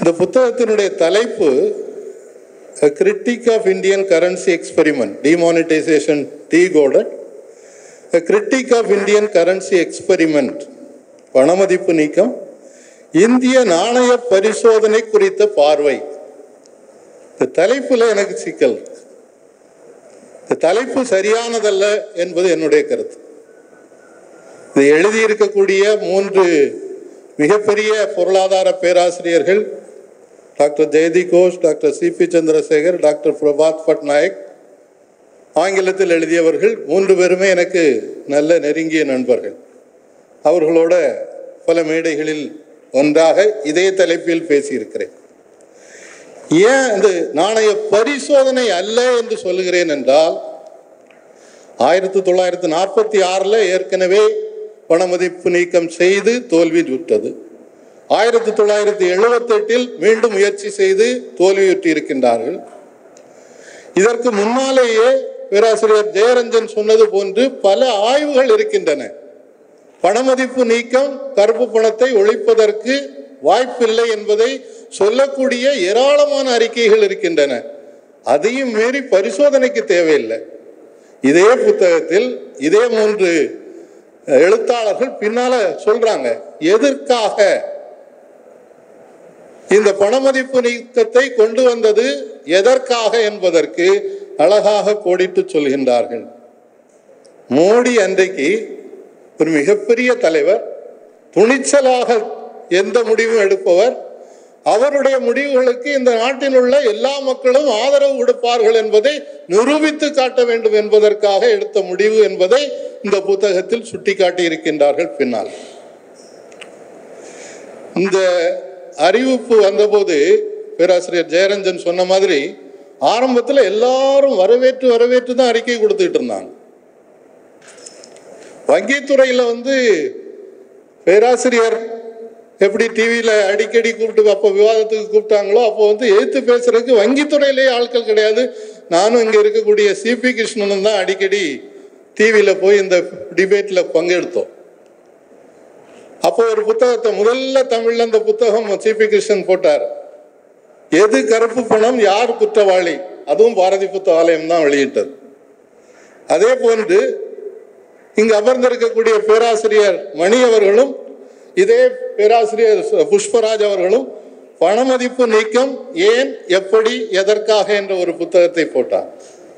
இந்த புத்தகத்தினுடைய தலைப்பு critique of Indian currency experiment demonetisation decoded critique of Indian currency experiment பணமதிப்பு நீக்கம் இந்திய நாணய பரிசோதனை குறித்த பார்வை இந்த தலைப்புல எனக்கு சிக்கல் இந்த தலைப்பு சரியானதல்ல என்பது என்னுடைய கருத்து இது எழுதியிருக்கக்கூடிய மூன்று மிகப்பெரிய பொருளாதார பேராசிரியர்கள் doctor Jayati Ghosh doctor C P Chandrasekhar doctor Prabhat Patnaik ஆங்கிலத்தில் எழுதியவர்கள் மூன்று பேருமே எனக்கு நல்ல நெருங்கிய நண்பர்கள் அவர்களோட பல மேடைகளில் ஒன்றாக இதே தலைப்பில் பேசியிருக்கிறேன் ஏன் இந்த நாணய பரிசோதனை அல்ல என்று சொல்லுகிறேன் என்றால் ஆயிரத்தி தொள்ளாயிரத்தி நாற்பத்தி ஆறில் ஏற்கனவே பணமதிப்பு நீக்கம் செய்து தோல்வி விட்டது ஆயிரத்தி தொள்ளாயிரத்தி எழுபத்தெட்டில் மீண்டும் முயற்சி செய்து தோல்வியுற்றி இருக்கின்றார்கள் இதற்கு முன்னாலேயே பேராசிரியர் ஜெயரஞ்சன் சொன்னது போன்று பல ஆய்வுகள் இருக்கின்றன பணமதிப்பு நீக்கம் கருப்பு பணத்தை ஒழிப்பதற்கு வாய்ப்பில்லை என்பதை சொல்லக்கூடிய ஏராளமான அறிக்கைகள் இருக்கின்றன அதையும் மீறி பரிசோதனைக்கு தேவையில்லை இதே புத்தகத்தில் இதே மூன்று எழுத்தாளர்கள் பின்னால சொல்றாங்க எதற்காக இந்த பணமதிப்பு நீக்கத்தை கொண்டு வந்தது எதற்காக என்பதற்கு அழகாக கோடிட்டு சொல்கின்றார்கள் மோடி அன்றைக்கு ஒரு மிகப்பெரிய தலைவர் துணிச்சலாக எந்த முடிவும் எடுப்பவர் அவருடைய முடிவுகளுக்கு இந்த நாட்டில் உள்ள எல்லா மக்களும் ஆதரவு கொடுப்பார்கள் என்பதை நிரூபித்து காட்ட வேண்டும் என்பதற்காக எடுத்த முடிவு என்பதை இந்த புத்தகத்தில் சுட்டிக்காட்டி இருக்கின்றார்கள் பின்னால் இந்த அறிவிப்பு வந்தபோது பேராசிரியர் ஜெயரஞ்சன் சொன்ன மாதிரி ஆரம்பத்தில் எல்லாரும் வரவேற்று வரவேற்று தான் அறிக்கை கொடுத்துட்டு இருந்தாங்க வங்கித்துறையில் வந்து பேராசிரியர் எப்படி டிவியில் அடிக்கடி கூப்பிட்டு அப்போ விவாதத்துக்கு கூப்பிட்டாங்களோ அப்போ வந்து எதிர்த்து பேசுறதுக்கு வங்கித்துறையிலேயே ஆட்கள் கிடையாது நானும் இங்கே இருக்கக்கூடிய சிபி கிருஷ்ணனும் தான் அடிக்கடி டிவியில் போய் இந்த டிபேட்டில் பங்கெடுத்தோம் அப்போ ஒரு புத்தகத்தை முதல்ல தமிழ்ல இந்த புத்தகம் சிபி கிருஷ்ணன் போட்டார் எது கருப்பு பணம் யார் குற்றவாளி அதுவும் பாரதி புத்தகாலயம் தான் வெளியிட்டது அதே போன்று இங்கு அமர்ந்திருக்கக்கூடிய பேராசிரியர் மணி அவர்களும் இதே பேராசிரியர் புஷ்பராஜ் அவர்களும் பணமதிப்பு நீக்கம் ஏன் எப்படி எதற்காக என்ற ஒரு புத்தகத்தை போட்டார்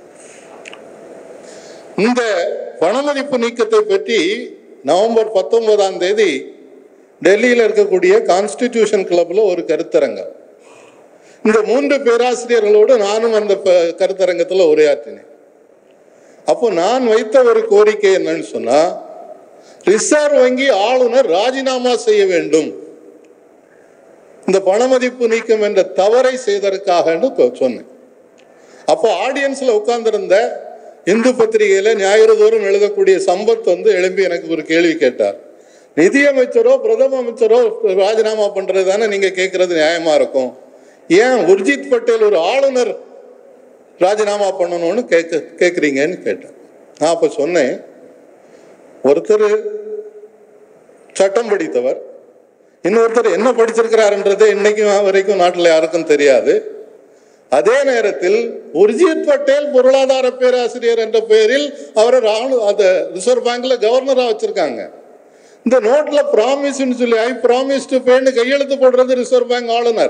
இந்த பணமதிப்பு நீக்கத்தை பற்றி நவம்பர் பத்தொன்பதாம் தேதி டெல்லியில் இருக்கக்கூடிய கான்ஸ்டிடியூஷன் கிளப்ல ஒரு கருத்தரங்கம் இந்த மூன்று பேராசிரியர்களோடு நானும் அந்த கருத்தரங்கத்தில் உரையாற்றினேன் அப்போ நான் வைத்த ஒரு கோரிக்கை என்னன்னு சொன்னா ரிசர்வ் வங்கி ஆளுநர் ராஜினாமா செய்ய வேண்டும் இந்த பணமதிப்பு நீக்கம் என்ற தவறை செய்ததற்காக சொன்னேன் அப்போ ஆடியன்ஸ்ல உட்கார்ந்திருந்த இந்து பத்திரிகையில ஞாயிறு தோறும் எழுதக்கூடிய சம்பத் வந்து எழும்பி எனக்கு ஒரு கேள்வி கேட்டார் நிதியமைச்சரோ பிரதம அமைச்சரோ ராஜினாமா பண்றது தானே நீங்க கேட்கறது நியாயமா இருக்கும் ஏன் உர்ஜித் பட்டேல் ஒரு ஆளுநர் ராஜினாமா பண்ணணும்னு கேட்க கேட்குறீங்கன்னு கேட்டேன் நான் அப்போ சொன்னேன் ஒருத்தர் சட்டம் படித்தவர் இன்னொருத்தர் என்ன படிச்சிருக்கிறாருன்றது இன்னைக்கும் வரைக்கும் நாட்டில் யாருக்கும் தெரியாது அதே நேரத்தில் உர்ஜித் பட்டேல் பொருளாதார பேராசிரியர் என்ற பெயரில் அவரை ராணுவ அந்த ரிசர்வ் பேங்க்ல கவர்னரா வச்சிருக்காங்க இந்த நோட்ல ப்ராமிஸ்ன்னு சொல்லி ஐ ப்ராமிஸ் டு பேன்னு கையெழுத்து போடுறது ரிசர்வ் பேங்க் ஆளுநர்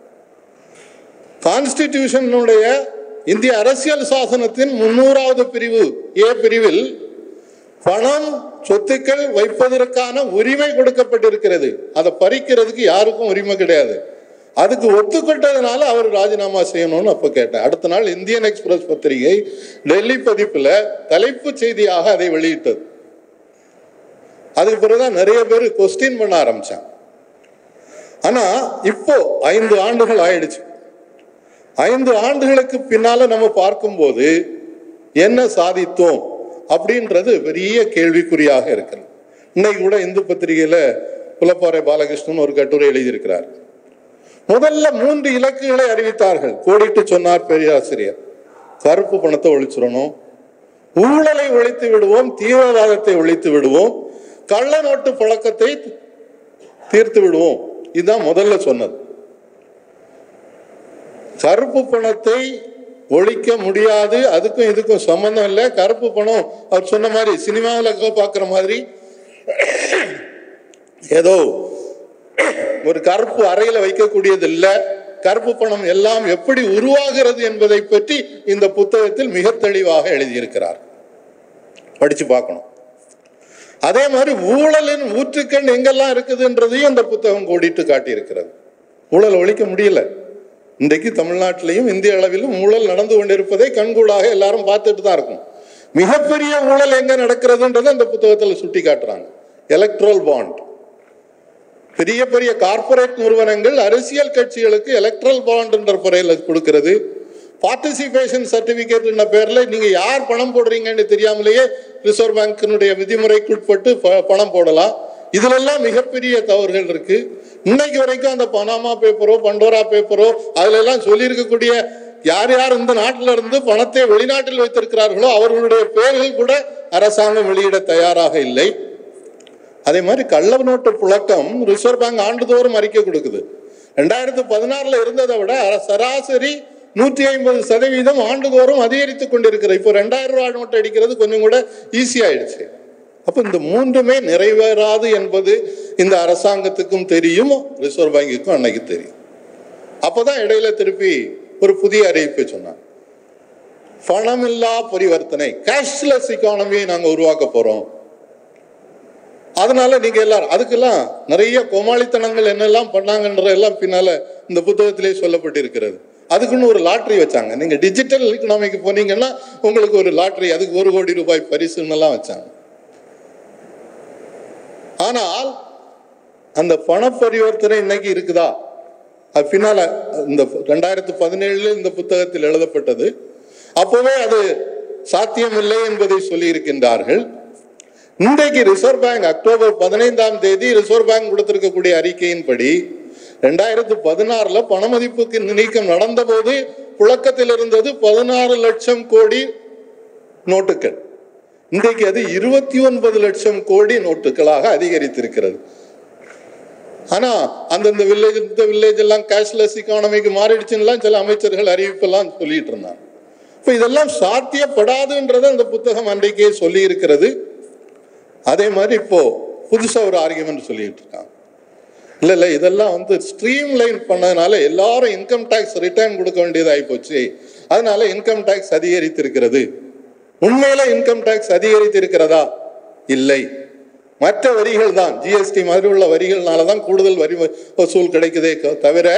கான்ஸ்டிடியூஷனுடைய இந்திய அரசியல் சாசனத்தின் முன்னூறாவது பிரிவு ஏ பிரிவில் பணம் சொத்துக்கள் வைப்பதற்கான உரிமை கொடுக்கப்பட்டிருக்கிறது அதை பறிக்கிறதுக்கு யாருக்கும் உரிமை கிடையாது அதுக்கு ஒத்துக்கொண்டதுனால அவர் ராஜினாமா செய்யணும்னு அப்போ கேட்டேன் அடுத்த நாள் இந்தியன் எக்ஸ்பிரஸ் பத்திரிகை டெல்லி பதிப்பில் தலைப்பு செய்தியாக அதை வெளியிட்டது அதுக்கு பிறகுதான் நிறைய பேர் கொஸ்டின் பண்ண ஆரம்பிச்சாங்க ஆனா இப்போ ஐந்து ஆண்டுகள் ஆயிடுச்சு ஐந்து ஆண்டுகளுக்கு பின்னால நம்ம பார்க்கும்போது என்ன சாதித்தோம் அப்படின்றது பெரிய கேள்விக்குறியாக இருக்கிறது இன்னைக்கு கூட இந்து பத்திரிகையில புலப்பாறை பாலகிருஷ்ணன் ஒரு கட்டுரை எழுதியிருக்கிறார் முதல்ல மூன்று இலக்குகளை அறிவித்தார்கள் கோடிட்டு சொன்னார் பெரியாசிரியர் கருப்பு பணத்தை ஒழிச்சிடணும் ஊழலை ஒழித்து விடுவோம் தீவிரவாதத்தை ஒழித்து விடுவோம் கள்ள நோட்டு பழக்கத்தை தீர்த்து விடுவோம் இதுதான் முதல்ல சொன்னது கருப்பு பணத்தை ஒழிக்க முடியாது அதுக்கும் இதுக்கும் சம்பந்தம் இல்லை கருப்பு பணம் அவர் சொன்ன மாதிரி சினிமாவில் பார்க்குற மாதிரி ஏதோ ஒரு கருப்பு அறையில வைக்கக்கூடியது இல்லை கருப்பு பணம் எல்லாம் எப்படி உருவாகிறது என்பதை பற்றி இந்த புத்தகத்தில் மிக தெளிவாக எழுதியிருக்கிறார் படிச்சு பார்க்கணும் அதே மாதிரி ஊழலின் ஊற்றுக்கண் எங்கெல்லாம் இருக்குதுன்றதையும் இந்த புத்தகம் கோடிட்டு காட்டியிருக்கிறது ஊழல் ஒழிக்க முடியல இன்றைக்கு தமிழ்நாட்டிலையும் இந்திய அளவிலும் ஊழல் நடந்து கொண்டிருப்பதை கண்கூடாக எல்லாரும் பார்த்துட்டு தான் இருக்கும் மிகப்பெரிய ஊழல் எங்க நடக்கிறதுன்றதை இந்த புத்தகத்தில் சுட்டி காட்டுறாங்க எலக்ட்ரல் பாண்ட் பெரிய பெரிய கார்ப்பரேட் நிறுவனங்கள் அரசியல் கட்சிகளுக்கு எலக்ட்ரல் பாண்ட் என்ற முறையில் கொடுக்கிறது பார்ட்டிசிபேஷன் சர்டிபிகேட் என்ற பேர்ல நீங்க யார் பணம் போடுறீங்கன்னு தெரியாமலேயே ரிசர்வ் பேங்கினுடைய விதிமுறைக்குட்பட்டு ப- பணம் போடலாம் இதுலெல்லாம் மிகப்பெரிய தவறுகள் இருக்கு இன்னைக்கு வரைக்கும் அந்த பனாமா பேப்பரோ பண்டோரா பேப்பரோ அதுல எல்லாம் சொல்லியிருக்கக்கூடிய யார் யார் இந்த நாட்டில இருந்து பணத்தை வெளிநாட்டில் வைத்திருக்கிறார்களோ அவர்களுடைய பெயர்கள் கூட அரசாங்கம் வெளியிட தயாராக இல்லை அதே மாதிரி கள்ள நோட்டு புழக்கம் ரிசர்வ் பேங்க் ஆண்டுதோறும் அறிக்கை கொடுக்குது ரெண்டாயிரத்து பதினாறுல இருந்ததை விட அர- சராசரி நூற்றி ஐம்பது சதவீதம் ஆண்டுதோறும் அதிகரித்து கொண்டிருக்கிறது இப்போ ரெண்டாயிரம் ரூபாய் நோட்டு அடிக்கிறது கொஞ்சம் கூட ஈஸி ஆயிடுச்சு அப்போ இந்த மூன்றுமே நிறைவேறாது என்பது இந்த அரசாங்கத்துக்கும் தெரியும் ரிசர்வ் வங்கிக்கும் அன்னைக்கு தெரியும் அப்போதான் இடையில திருப்பி ஒரு புதிய அறிவிப்பை சொன்னாங்க பணமில்லா பரிவர்த்தனை கேஷ்லெஸ் எக்கானமியை நாங்கள் உருவாக்க போறோம் அதனால நீங்க எல்லாரும் அதுக்கெல்லாம் நிறைய கோமாளித்தனங்கள் என்னெல்லாம் பண்ணாங்கன்ற எல்லாம் பின்னால இந்த புத்தகத்திலே சொல்லப்பட்டிருக்கிறது அதுக்குன்னு ஒரு லாட்டரி வச்சாங்க நீங்க டிஜிட்டல் எக்கனாமிக்கு போனீங்கன்னா உங்களுக்கு ஒரு லாட்டரி அதுக்கு ஒரு கோடி ரூபாய் பரிசுன்னு எல்லாம் வச்சாங்க ஆனால் அந்த பண பரிவர்த்தனை இன்னைக்கு இருக்குதா அது பின்னால இந்த ரெண்டாயிரத்து பதினேழுல இந்த புத்தகத்தில் எழுதப்பட்டது அப்போவே அது சாத்தியமில்லை என்பதை சொல்லி இருக்கின்றார்கள் இன்றைக்கு ரிசர்வ் பேங்க் அக்டோபர் பதினைந்தாம் தேதி ரிசர்வ் பேங்க் கொடுத்திருக்கக்கூடிய அறிக்கையின்படி ரெண்டாயிரத்து பதினாறுல பணமதிப்புக்கு நீக்கம் நடந்தபோது புழக்கத்தில் இருந்தது பதினாறு லட்சம் கோடி நோட்டுகள் இன்றைக்கு அது இருபத்தி ஒன்பது லட்சம் கோடி நோட்டுகளாக அதிகரித்திருக்கிறது ஆனா அந்தந்த வில்லேஜ் இந்த வில்லேஜ் எல்லாம் கேஷ்லெஸ் எக்கானமிக்கு மாறிடுச்சுன்னு சில அமைச்சர்கள் அறிவிப்பெல்லாம் சொல்லிட்டு இருந்தாங்க இப்போ இதெல்லாம் சாத்தியப்படாதுன்றதை அந்த புத்தகம் அன்றைக்கே சொல்லி இருக்கிறது அதே மாதிரி இப்போ புதுசா ஒரு ஆர்குமெண்ட் சொல்லிட்டு இருக்காங்க இல்ல இல்ல இதெல்லாம் வந்து ஸ்ட்ரீம் லைன் பண்ணதுனால எல்லாரும் இன்கம் டேக்ஸ் ரிட்டர்ன் கொடுக்க வேண்டியதாகி போச்சு அதனால இன்கம் டேக்ஸ் அதிகரித்திருக்கிறது உண்மையில இன்கம் டேக்ஸ் அதிகரித்திருக்கிறதா இல்லை மற்ற வரிகள் தான் ஜிஎஸ்டி மாதிரி உள்ள வரிகள்னால தான் கூடுதல் வரி வ- வசூல் கிடைக்குதே க- தவிர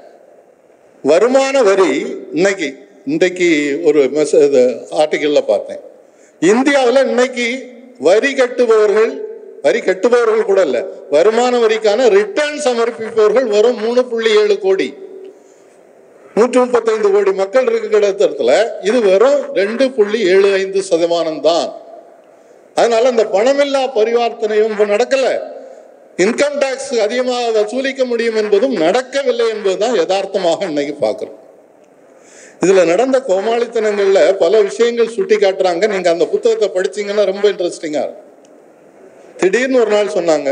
வருமான வரி இன்னைக்கு இன்றைக்கு ஒரு ஆர்டிக்கல்ல பார்த்தேன் இந்தியாவில் இன்னைக்கு வரி கட்டுபவர்கள் வரி கட்டுபவர்கள் கூட இல்ல வருமான வரிக்கான ரிட்டர்ன் சமர்ப்பிப்பவர்கள் வரும் மூணு புள்ளி ஏழு கோடி நூற்றி முப்பத்தைந்து கோடி மக்கள் இருக்கிற இடத்துல இது வெறும் ரெண்டு புள்ளி ஏழு ஐந்து சதமானம் தான் அதனால இந்த பணமில்லா பரிவர்த்தனையும் இப்ப நடக்கல இன்கம் டாக்ஸ் அதிகமாக வசூலிக்க முடியும் என்பதும் நடக்கவில்லை என்பதுதான் யதார்த்தமாக இன்னைக்கு பார்க்கிறோம் இதுல நடந்த கோமாளித்தனங்கள்ல பல விஷயங்கள் சுட்டி காட்டுறாங்க நீங்க அந்த புத்தகத்தை படிச்சீங்கன்னா ரொம்ப இன்ட்ரெஸ்டிங்கா இருக்கும் திடீர்னு ஒரு நாள் சொன்னாங்க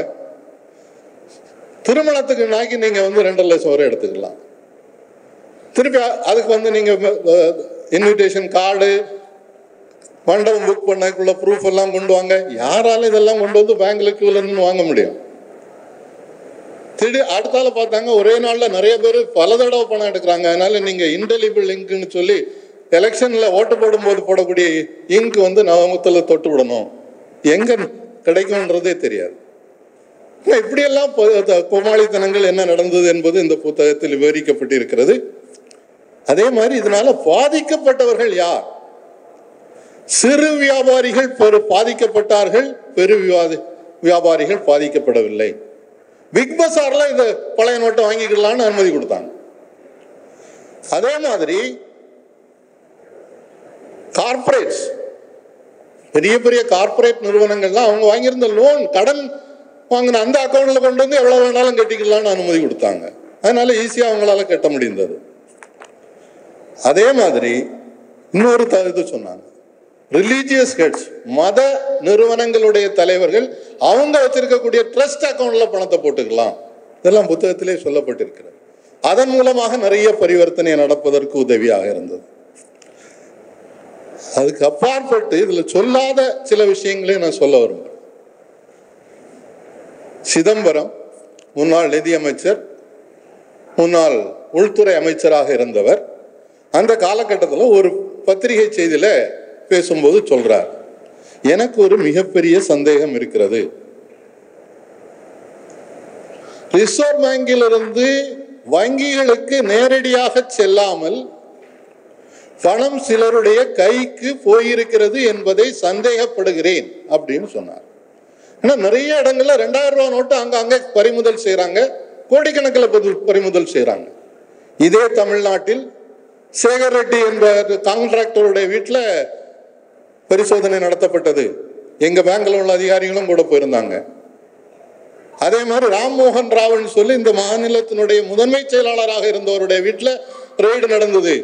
திருமணத்துக்கு நாக்கி நீங்க வந்து ரெண்டரை லட்சம் வரை எடுத்துக்கலாம் திருப்பி அ- அதுக்கு வந்து நீங்க இன்விடேஷன் கார்டு மண்டபம் புக் பண்ணக்குள்ள ப்ரூஃப் எல்லாம் கொண்டு வாங்க யாரால இதெல்லாம் கொண்டு வந்து பேங்க்ல கியூல நின்னு வாங்க முடியும் திடீர் அடுத்தால பார்த்தாங்க ஒரே நாள்ல நிறைய பேர் பல தடவை பணம் எடுக்கிறாங்க அதனால நீங்க இன்டெலிபிள் லிங்க்னு சொல்லி எலெக்ஷன்ல ஓட்டு போடும்போது போடக்கூடிய இங்க் வந்து நவமுத்துல தொட்டு விடணும் எங்க கிடைக்கும்ன்றதே தெரியாது ஆனா இப்படியெல்லாம் பொ- த- கோமாளித்தனங்கள் என்ன நடந்தது என்பது இந்த புத்தகத்தில் விவரிக்கப்பட்டிருக்கிறது அதே மாதிரி இதனால பாதிக்கப்பட்டவர்கள் யார் சிறு வியாபாரிகள் பெரு பாதிக்கப்பட்டார்கள் பெரு விவாதி வியாபாரிகள் பாதிக்கப்படவில்லை பிக் பஸார்ல இது பழைய நோட்டை வாங்கிக்கலாம்னு அனுமதி கொடுத்தாங்க அதே மாதிரி கார்ப்பரேட்ஸ் பெரிய பெரிய கார்ப்பரேட் நிறுவனங்கள்லாம் அவங்க வாங்கியிருந்த லோன் கடன் வாங்கின அந்த அக்கௌண்ட்ல கொண்டு வந்து எவ்வளவு வேணாலும் கட்டிக்கலாம்னு அனுமதி கொடுத்தாங்க அதனால ஈஸியா அவங்களால கட்ட முடிந்தது அதே மாதிரி இன்னொரு த- இது சொன்னாங்க ரிலீஜியஸ் ஹெட்ஸ் மத நிறுவனங்களுடைய தலைவர்கள் அவங்க வச்சிருக்கக்கூடிய ட்ரஸ்ட் அக்கவுண்ட்ல பணத்தை போட்டுக்கலாம் இதெல்லாம் புத்தகத்திலே சொல்லப்பட்டிருக்கிறது அதன் மூலமாக நிறைய பரிவர்த்தனை நடப்பதற்கு உதவியாக இருந்தது அதுக்கு அப்பாற்பட்டு இதுல சொல்லாத சில விஷயங்களையும் நான் சொல்ல விரும்புகிறேன் சிதம்பரம் முன்னாள் நிதியமைச்சர் முன்னாள் உள்துறை அமைச்சராக இருந்தவர் அந்த காலகட்டத்தில் ஒரு பத்திரிகை செய்தியில பேசும்போது சொல்றார் எனக்கு ஒரு மிகப்பெரிய சந்தேகம் இருக்கிறது ரிசர்வ் வங்கியிலிருந்து வங்கிகளுக்கு நேரடியாக செல்லாமல் பணம் சிலருடைய கைக்கு போயிருக்கிறது என்பதை சந்தேகப்படுகிறேன் அப்படின்னு சொன்னார் ஏன்னா நிறைய இடங்கள்ல ரெண்டாயிரம் ரூபாய் நோட்டு அங்க அங்க பறிமுதல் செய்யறாங்க கோடிக்கணக்கில் பது- பறிமுதல் செய்யறாங்க இதே தமிழ்நாட்டில் சேகர் ரெட்டி என்ற கான்ட்ராக்டருடைய வீட்டில் பரிசோதனை நடத்தப்பட்டது எங்க பேங்க்ல உள்ள அதிகாரிகளும் கூட போயிருந்தாங்க அதே மாதிரி ராம்மோகன் ராவ்னு சொல்லி இந்த மாநிலத்தினுடைய முதன்மை செயலாளராக இருந்தவருடைய வீட்டில் ரெய்டு நடந்தது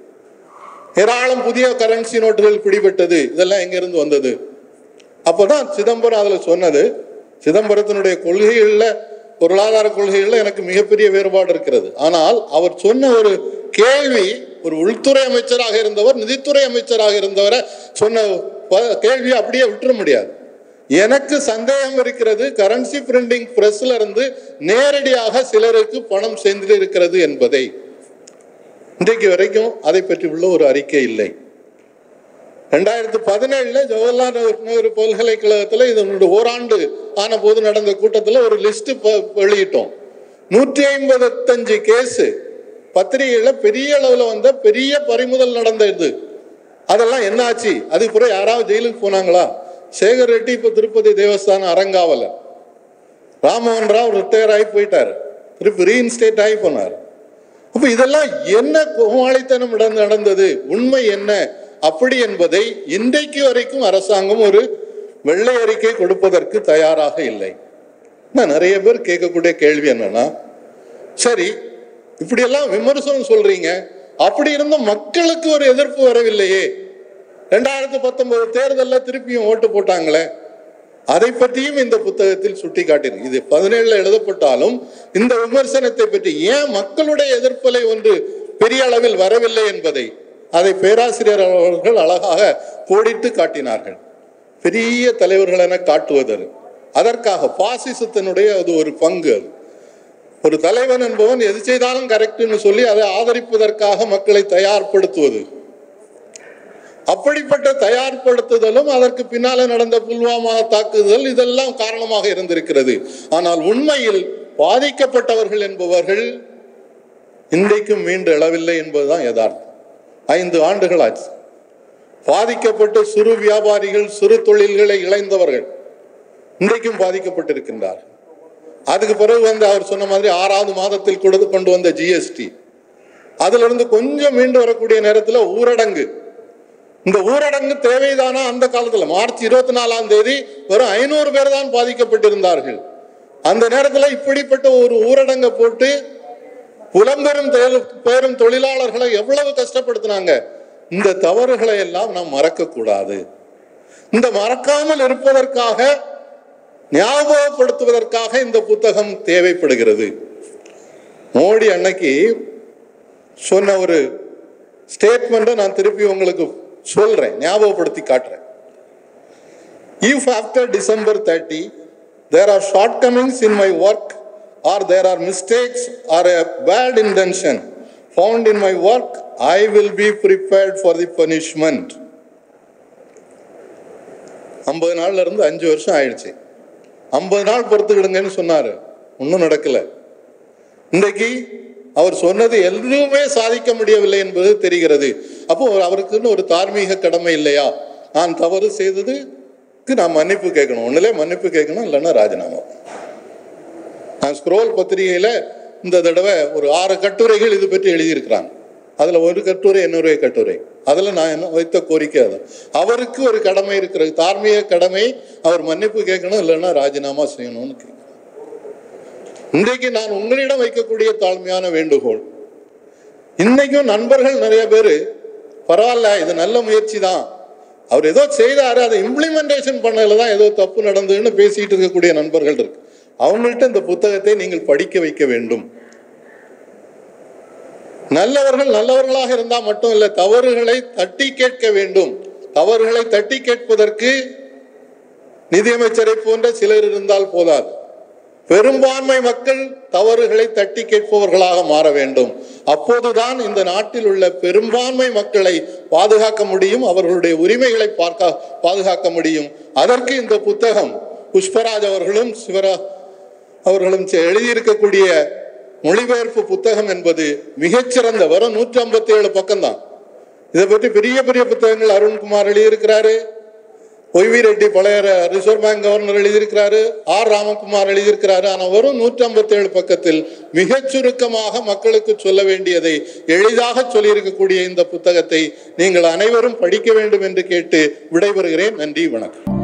ஏராளம் புதிய கரன்சி நோட்டுகள் பிடிபட்டது இதெல்லாம் எங்கிருந்து வந்தது அப்போதான் சிதம்பரம் அதுல சொன்னது சிதம்பரத்தினுடைய கொள்கைகளில் பொருளாதார கொள்கைகளில் எனக்கு மிகப்பெரிய வேறுபாடு இருக்கிறது ஆனால் அவர் சொன்ன ஒரு கேள்வி ஒரு உள்துறை அமைச்சராக இருந்தவர் நிதித்துறை அமைச்சராக இருந்தவரை சொன்ன ப- கேள்வியை அப்படியே விட்டுற முடியாது எனக்கு சந்தேகம் இருக்கிறது கரன்சி பிரிண்டிங் பிரஸ்ல இருந்து நேரடியாக சிலருக்கு பணம் சேர்ந்து இருக்கிறது என்பதை இன்றைக்கு வரைக்கும் அதை பற்றி உள்ள ஒரு அறிக்கை இல்லை ரெண்டாயிரத்தி பதினேழுல ஜவஹர்லால் நேரு- நேரு பல்கலைக்கழகத்தில் இதனுடைய ஓராண்டு ஆன போது நடந்த கூட்டத்தில் ஒரு லிஸ்ட் வெளியிட்டோம் நூற்றி ஐம்பத்தஞ்சு கேஸ் பத்திரிகைகள்ல பெரிய அளவில் வந்த பெரிய பறிமுதல் நடந்த இது அதெல்லாம் என்ன ஆச்சு அதுக்கு பிறகு யாராவது ஜெயிலுக்கு போனாங்களா சேகர் ரெட்டி இப்போ திருப்பதி தேவஸ்தான அறங்காவலர் ராமமோகன் ராவ் ரிட்டையர் ஆகி போயிட்டார் திருப்பி ரீஇன்ஸ்டேட் ஆகி போனார் அப்ப இதெல்லாம் என்ன கோமாளித்தனம் நடந்து- நடந்தது உண்மை என்ன அப்படி என்பதை இன்றைக்கு வரைக்கும் அரசாங்கம் ஒரு வெள்ளை அறிக்கை கொடுப்பதற்கு தயாராக இல்லை நான் நிறைய பேர் கேட்கக்கூடிய கேள்வி என்னன்னா சரி இப்படியெல்லாம் விமர்சனம் சொல்றீங்க அப்படி இருந்தும் மக்களுக்கு ஒரு எதிர்ப்பு வரவில்லையே ரெண்டாயிரத்தி பத்தொன்பது தேர்தலில் திருப்பியும் ஓட்டு போட்டாங்களே அதை பற்றியும் இந்த புத்தகத்தில் சுட்டி காட்டியிருக்கு இது பதினேழுல எழுதப்பட்டாலும் இந்த விமர்சனத்தை பற்றி ஏன் மக்களுடைய எதிர்ப்பலை ஒன்று பெரிய அளவில் வரவில்லை என்பதை அதை பேராசிரியர் அவர்கள் அழகாக கோடிட்டு காட்டினார்கள் பெரிய தலைவர்கள் என காட்டுவதற்கு அதற்காக பாசிசத்தினுடைய அது ஒரு பங்கு அது ஒரு தலைவன் என்பவன் எது செய்தாலும் கரெக்ட்னு சொல்லி அதை ஆதரிப்பதற்காக மக்களை தயார்படுத்துவது அப்படிப்பட்ட தயார்படுத்துதலும் அதற்கு பின்னால நடந்த புல்வாமா தாக்குதல் இதெல்லாம் காரணமாக இருந்திருக்கிறது ஆனால் உண்மையில் பாதிக்கப்பட்டவர்கள் என்பவர்கள் இன்றைக்கும் மீண்டு எழவில்லை என்பதுதான் யதார்த்தம் ஐந்து ஆண்டுகள் ஆச்சு பாதிக்கப்பட்ட சிறு வியாபாரிகள் சிறு தொழில்களை இழைந்தவர்கள் இன்றைக்கும் பாதிக்கப்பட்டிருக்கின்றார்கள் அதுக்கு பிறகு வந்து அவர் சொன்ன மாதிரி ஆறாவது மாதத்தில் கொடுத்து கொண்டு வந்த ஜிஎஸ்டி அதுல இருந்து கொஞ்சம் மீண்டு வரக்கூடிய நேரத்தில் ஊரடங்கு இந்த ஊரடங்கு தேவைதானா அந்த காலத்துல மார்ச் இருபத்தி நாலாம் தேதி வெறும் ஐநூறு பேர் தான் பாதிக்கப்பட்டிருந்தார்கள் அந்த நேரத்தில் இப்படிப்பட்ட ஒரு ஊரடங்கை போட்டு புலம்பெரும் தொழில் பெரும் தொழிலாளர்களை எவ்வளவு கஷ்டப்படுத்தினாங்க இந்த தவறுகளை எல்லாம் நாம் மறக்க கூடாது இந்த மறக்காமல் இருப்பதற்காக ஞாபகப்படுத்துவதற்காக இந்த புத்தகம் தேவைப்படுகிறது மோடி அன்னைக்கு சொன்ன ஒரு ஸ்டேட்மெண்ட்டை நான் திருப்பி உங்களுக்கு சொல்றேன் ஞாபகப்படுத்தி காட்டுறேன் if after December thirty there are shortcomings in my work or there are mistakes or a bad intention found in my work I will be prepared for the punishment ஐம்பது நாள்ல இருந்து அஞ்சு வருஷம் ஆயிடுச்சு ஐம்பது நாள் பொறுத்துக்கிடுங்கன்னு சொன்னாரு ஒன்றும் நடக்கல இன்றைக்கு அவர் சொன்னது எதுவுமே சாதிக்க முடியவில்லை என்பது தெரிகிறது அப்போ அவருக்குன்னு ஒரு தார்மீக கடமை இல்லையா நான் தவறு செய்ததுக்கு நான் மன்னிப்பு கேட்கணும் ஒண்ணுலே மன்னிப்பு கேட்கணும் இல்லைன்னா ராஜினாமா நான் ஸ்க்ரோல் பத்திரிகையில இந்த தடவை ஒரு ஆறு கட்டுரைகள் இது பற்றி எழுதியிருக்கிறாங்க அதுல ஒரு கட்டுரை என்னுடைய கட்டுரை அதுல நான் என்ன வைத்த கோரிக்கை அது அவருக்கு ஒரு கடமை இருக்கிறது தார்மீக கடமை அவர் மன்னிப்பு கேட்கணும் இல்லைன்னா ராஜினாமா செய்யணும்னு கேட்கிறேன் இன்றைக்கு நான் உங்களிடம் வைக்கக்கூடிய தாழ்மையான வேண்டுகோள் இன்னைக்கும் நண்பர்கள் நிறைய பேர் பரவாயில்ல இது நல்ல முயற்சி தான் அவர் ஏதோ செய்தாரு அதை இம்ப்ளிமெண்டேஷன் பண்ணல தான் ஏதோ தப்பு நடந்ததுன்னு பேசிட்டு இருக்கக்கூடிய நண்பர்கள் இருக்கு அவங்கள்ட்ட இந்த புத்தகத்தை நீங்கள் படிக்க வைக்க வேண்டும் நல்லவர்கள் நல்லவர்களாக இருந்தால் மட்டும் இல்லை தவறுகளை தட்டி கேட்க வேண்டும் தவறுகளை தட்டி கேட்பதற்கு நிதியமைச்சரை போன்ற சிலர் இருந்தால் போதாது பெரும்பான்மை மக்கள் தவறுகளை தட்டி கேட்பவர்களாக மாற வேண்டும் அப்போதுதான் இந்த நாட்டில் உள்ள பெரும்பான்மை மக்களை பாதுகாக்க முடியும் அவர்களுடைய உரிமைகளை பார்க்க பாதுகாக்க முடியும் அதற்கு இந்த புத்தகம் புஷ்பராஜ் அவர்களும் சிவரா அவர்களும் செ- எழுதியிருக்கக்கூடிய மொழிபெயர்ப்பு புத்தகம் என்பது மிகச்சிறந்த வரும் நூற்றி ஐம்பத்தி ஏழு பக்கம்தான் இதை பற்றி பெரிய பெரிய புத்தகங்கள் அருண்குமார் எழுதியிருக்கிறாரு ஒய்வி ரெட்டி பழைய ரிசர்வ் பேங்க் கவர்னர் எழுதியிருக்கிறாரு ஆர் ராமகுமார் எழுதியிருக்கிறாரு ஆனால் வெறும் நூற்றி ஐம்பத்தி ஏழு பக்கத்தில் மிகச் சுருக்கமாக மக்களுக்கு சொல்ல வேண்டியதை எளிதாக சொல்லியிருக்கக்கூடிய இந்த புத்தகத்தை நீங்கள் அனைவரும் படிக்க வேண்டும் என்று கேட்டு விடைபெறுகிறேன் நன்றி வணக்கம்